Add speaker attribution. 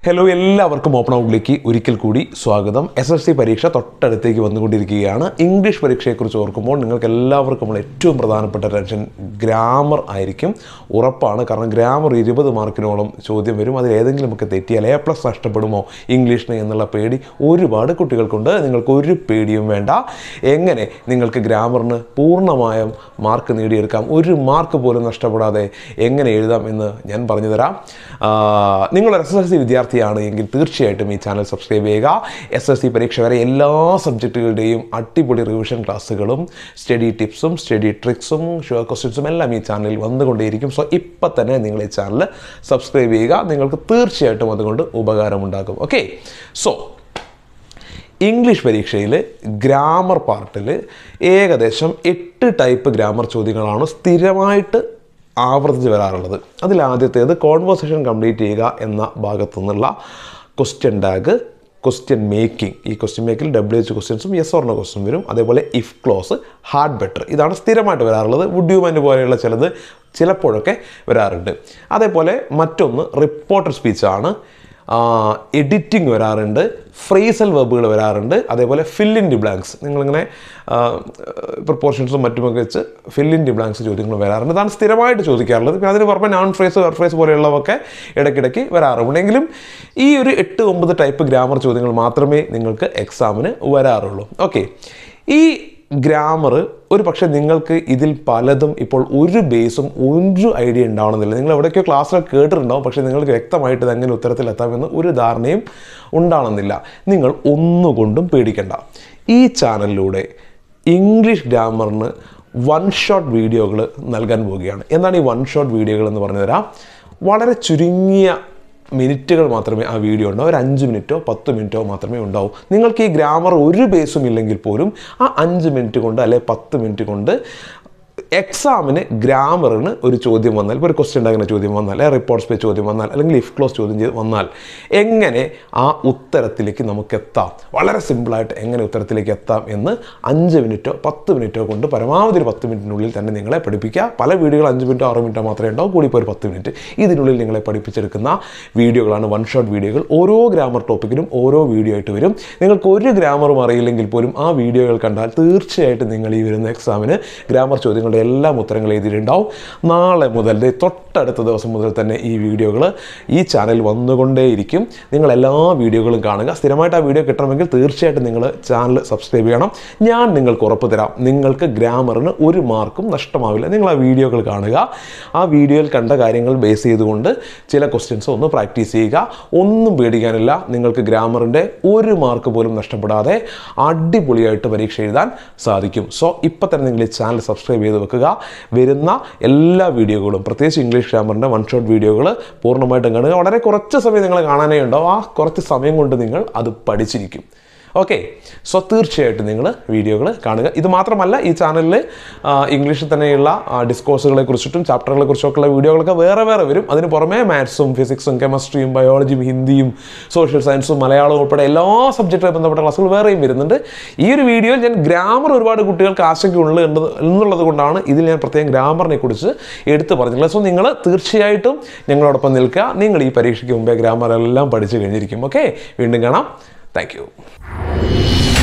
Speaker 1: hello എല്ലാവർക്കും open ഔട്ട്ലേക്ക് ഒരിക്കൽ കൂടി സ്വാഗതം എസ് എസ് സി പരീക്ഷ തൊട്ടടുത്തേക്ക് വന്നുകൊണ്ടിരിക്കുകയാണ് ഇംഗ്ലീഷ് പരീക്ഷയെക്കുറിച്ച് ഓർക്കുമ്പോൾ നിങ്ങൾക്ക് എല്ലാവർക്കും ഉള്ള ഏറ്റവും പ്രധാനപ്പെട്ട ടെൻഷൻ ഗ്രാമർ ആയിരിക്കും ഉറപ്പാണ് കാരണം ഗ്രാമർ ഇരുപത് മാർക്കിനോളം ചോദ്യം വരും അതിൽ ഏതെങ്കിലുമൊക്കെ തെറ്റിയാൽ എ പ്ലസ് നഷ്ടപ്പെടുമോ ഇംഗ്ലീഷിന് എന്നുള്ള പേടി ഒരുപാട് കുട്ടികൾക്കുണ്ട് നിങ്ങൾക്ക് ഒരു പേടിയും വേണ്ട എങ്ങനെ നിങ്ങൾക്ക് ഗ്രാമറിന് പൂർണ്ണമായും മാർക്ക് നേടിയെടുക്കാം ഒരു മാർക്ക് പോലും നഷ്ടപ്പെടാതെ എങ്ങനെ എഴുതാം എന്ന് ഞാൻ പറഞ്ഞു തരാം ആ, നിങ്ങളൊരു എസ് എസ് സി വിദ്യാർത്ഥിയാണ് എങ്കിൽ തീർച്ചയായിട്ടും ഈ ചാനൽ സബ്സ്ക്രൈബ് ചെയ്യുക എസ് എസ് സി പരീക്ഷ വരെ എല്ലാ സബ്ജക്റ്റുകളുടെയും അടിപൊളി റിവിഷൻ ക്ലാസ്സുകളും സ്റ്റഡി ടിപ്സും സ്റ്റഡി ട്രിക്സും ഷുവർ ക്വസ്റ്റ്യൻസും എല്ലാം ഈ ചാനലിൽ വന്നുകൊണ്ടേയിരിക്കും സോ ഇപ്പം തന്നെ നിങ്ങൾ ഈ ചാനൽ സബ്സ്ക്രൈബ് ചെയ്യുക നിങ്ങൾക്ക് തീർച്ചയായിട്ടും അതുകൊണ്ട് ഉപകാരമുണ്ടാകും ഓക്കെ സോ ഇംഗ്ലീഷ് പരീക്ഷയിൽ ഗ്രാമർ പാർട്ടിൽ ഏകദേശം എട്ട് ടൈപ്പ് ഗ്രാമർ ചോദ്യങ്ങളാണ് സ്ഥിരമായിട്ട് ആവർത്തിച്ച് വരാറുള്ളത് അതിൽ ആദ്യത്തേത് കോൺവെർസേഷൻ കംപ്ലീറ്റ് ചെയ്യുക എന്ന ഭാഗത്തു നിന്നുള്ള ക്വസ്റ്റ്യൻ ടാഗ് ക്വസ്റ്റ്യൻ മേക്കിംഗ് ഈ ക്വസ്റ്റ്യൻ മേക്കിൽ ഡബ്ല്യു എച്ച് ക്വസ്റ്റ്യൻസും യെസ് ഓർണ ക്വസ്റ്റ്യൻ വരും അതേപോലെ ഇഫ് ക്ലോസ് ഹാർഡ് ബെറ്റർ ഇതാണ് സ്ഥിരമായിട്ട് വരാറുള്ളത് വുഡ് യു മൈൻഡ് പോലെയുള്ള ചിലത് ചിലപ്പോഴൊക്കെ വരാറുണ്ട് അതേപോലെ മറ്റൊന്ന് റിപ്പോർട്ടർ സ്പീച്ചാണ് എഡിറ്റിംഗ് വരാറുണ്ട് ഫ്രേസൽ വെബുകൾ വരാറുണ്ട് അതേപോലെ ഫിൽ ഇൻ ഡി ബ്ലാങ്ക്സ് നിങ്ങളിങ്ങനെ പ്രപ്പോർഷൻസും മറ്റുമൊക്കെ വെച്ച് ഫിൽ ഇൻ ഡി ബ്ലാങ്ക്സ് ചോദ്യങ്ങൾ വരാറുണ്ട് അതാണ് സ്ഥിരമായിട്ട് ചോദിക്കാറുള്ളത് പിന്നെ അതിന് പുറമെ നോൺ ഫ്രേസ് വെർ ഫ്രേസ് പോലെയുള്ളവയൊക്കെ ഇടയ്ക്കിടയ്ക്ക് വരാറുണ്ട് എങ്കിലും ഈ ഒരു എട്ട് ഒമ്പത് ടൈപ്പ് ഗ്രാമർ ചോദ്യങ്ങൾ മാത്രമേ നിങ്ങൾക്ക് എക്സാമിന് വരാറുള്ളൂ ഓക്കെ ഈ ഗ്രാമർ ഒരു പക്ഷേ നിങ്ങൾക്ക് ഇതിൽ പലതും ഇപ്പോൾ ഒരു ബേസും ഒരു ഐഡിയ ഉണ്ടാവണമെന്നില്ല നിങ്ങൾ എവിടെയൊക്കെയോ ക്ലാസ്സിലൊക്കെ കേട്ടിട്ടുണ്ടാവും പക്ഷേ നിങ്ങൾക്ക് വ്യക്തമായിട്ട് ഇത് എങ്ങനെ ഉത്തരത്തിലെത്താമെന്ന് ഒരു ധാരണയും ഉണ്ടാവണമെന്നില്ല നിങ്ങൾ ഒന്നുകൊണ്ടും പേടിക്കണ്ട ഈ ചാനലിലൂടെ ഇംഗ്ലീഷ് ഗ്രാമറിന് വൺ ഷോട്ട് വീഡിയോകൾ നൽകാൻ പോവുകയാണ് എന്താണ് ഈ വൺ ഷോട്ട് വീഡിയോകൾ എന്ന് പറഞ്ഞു തരാം വളരെ ചുരുങ്ങിയ മിനിറ്റുകൾ മാത്രമേ ആ വീഡിയോ ഉണ്ടാവൂ ഒരു അഞ്ച് മിനിറ്റോ പത്ത് മിനിറ്റോ മാത്രമേ ഉണ്ടാവൂ നിങ്ങൾക്ക് ഈ ഗ്രാമർ ഒരു ബേസും ഇല്ലെങ്കിൽ പോലും ആ അഞ്ച് മിനിറ്റ് കൊണ്ട് അല്ലെ പത്ത് മിനിറ്റ് കൊണ്ട് എക്സാമിന് ഗ്രാമറിന് ഒരു ചോദ്യം വന്നാൽ ഇപ്പോൾ ഒരു ക്വസ്റ്റ്യൻ ഉണ്ടാകുന്ന ചോദ്യം വന്നാൽ അല്ലെങ്കിൽ റിപ്പോർട്ട്സ് പേ ചോദ്യം വന്നാൽ അല്ലെങ്കിൽ ഇഫ് ക്ലോസ് ചോദ്യം ചെയ്ത് വന്നാൽ എങ്ങനെ ആ ഉത്തരത്തിലേക്ക് നമുക്ക് എത്താം വളരെ സിമ്പിളായിട്ട് എങ്ങനെ ഉത്തരത്തിലേക്ക് എത്താം എന്ന് അഞ്ച് മിനിറ്റോ പത്ത് മിനിറ്റോ കൊണ്ട് പരമാവധി ഒരു പത്ത് മിനിറ്റിനുള്ളിൽ തന്നെ നിങ്ങളെ പഠിപ്പിക്കുക പല വീഡിയോകൾ അഞ്ച് മിനിറ്റോ ആറ് മിനിറ്റോ മാത്രമേ ഉണ്ടാവും കൂടിപ്പോൾ ഒരു പത്ത് മിനിറ്റ് ഇതിനുള്ളിൽ നിങ്ങളെ പഠിപ്പിച്ചെടുക്കുന്ന വീഡിയോകളാണ് വൺ ഷോട്ട് വീഡിയോകൾ ഓരോ ഗ്രാമർ ടോപ്പിക്കിനും ഓരോ വീഡിയോ ആയിട്ട് വരും നിങ്ങൾക്ക് ഒരു ഗ്രാമറും അറിയില്ലെങ്കിൽ പോലും ആ വീഡിയോകൾ കണ്ടാൽ തീർച്ചയായിട്ടും നിങ്ങൾ ഈ വരുന്ന എക്സാമിന് ഗ്രാമർ ചോദ്യങ്ങളുടെ എല്ലാം ഉത്തരങ്ങൾ എഴുതിയിട്ടുണ്ടാവും നാളെ മുതൽ ദേ തൊട്ടടുത്ത ദിവസം മുതൽ തന്നെ ഈ വീഡിയോകൾ ഈ ചാനൽ വന്നുകൊണ്ടേയിരിക്കും നിങ്ങൾ എല്ലാ വീഡിയോകളും കാണുക സ്ഥിരമായിട്ട് ആ വീഡിയോ കിട്ടണമെങ്കിൽ തീർച്ചയായിട്ടും നിങ്ങൾ ചാനൽ സബ്സ്ക്രൈബ് ചെയ്യണം ഞാൻ നിങ്ങൾക്ക് ഉറപ്പ് തരാം നിങ്ങൾക്ക് ഗ്രാമറിന് ഒരു മാർക്കും നഷ്ടമാവില്ല നിങ്ങൾ ആ വീഡിയോകൾ കാണുക ആ വീഡിയോയിൽ കണ്ട കാര്യങ്ങൾ ബേസ് ചെയ്തുകൊണ്ട് ചില ക്വസ്റ്റ്യൻസ് ഒന്ന് പ്രാക്ടീസ് ചെയ്യുക ഒന്നും പേടിക്കാനില്ല നിങ്ങൾക്ക് ഗ്രാമറിൻ്റെ ഒരു മാർക്ക് പോലും നഷ്ടപ്പെടാതെ അടിപൊളിയായിട്ട് പരീക്ഷ എഴുതാൻ സാധിക്കും സോ ഇപ്പം തന്നെ നിങ്ങൾ ഈ ചാനൽ സബ്സ്ക്രൈബ് ചെയ്ത് വെക്കുക വരുന്ന എല്ലാ വീഡിയോകളും പ്രത്യേകിച്ച് ഇംഗ്ലീഷ് ഗ്രാമറിൻ്റെ വൺ ഷോട്ട് വീഡിയോകൾ പൂർണ്ണമായിട്ടും കാണുക വളരെ കുറച്ച് സമയം നിങ്ങൾ കാണാനേ ഉണ്ടാവും ആ കുറച്ച് സമയം കൊണ്ട് നിങ്ങൾ അത് പഠിച്ചിരിക്കും ഓക്കെ സോ തീർച്ചയായിട്ടും നിങ്ങൾ വീഡിയോകൾ കാണുക ഇത് മാത്രമല്ല ഈ ചാനലിൽ ഇംഗ്ലീഷിൽ തന്നെയുള്ള ഡിസ്കോഴ്സുകളെ കുറിച്ചിട്ടും ചാപ്റ്ററുകളെ കുറിച്ചൊക്കെയുള്ള വീഡിയോകളൊക്കെ വേറെ വേറെ വരും അതിന് പുറമെ മാത്സും ഫിസിക്സും കെമിസ്ട്രിയും ബയോളജിയും ഹിന്ദിയും സോഷ്യൽ സയൻസും മലയാളവും ഉൾപ്പെടെ എല്ലാ സബ്ജക്റ്റുമായി ബന്ധപ്പെട്ട ക്ലാസ്സുകൾ വേറെയും വരുന്നുണ്ട് ഈ ഒരു വീഡിയോയിൽ ഞാൻ ഗ്രാമർ ഒരുപാട് കുട്ടികൾക്ക് ആശങ്കയുള്ളത് എന്നുള്ളത് കൊണ്ടാണ് ഇതിൽ ഞാൻ പ്രത്യേകം ഗ്രാമറിനെ കുറിച്ച് എടുത്തു പറഞ്ഞിട്ടുള്ളത് സോ നിങ്ങൾ തീർച്ചയായിട്ടും ഞങ്ങളോടൊപ്പം നിൽക്കുക നിങ്ങൾ ഈ പരീക്ഷയ്ക്ക് മുമ്പേ ഗ്രാമർ എല്ലാം പഠിച്ചു കഴിഞ്ഞിരിക്കും ഓക്കെ വീണ്ടും കാണാം താങ്ക്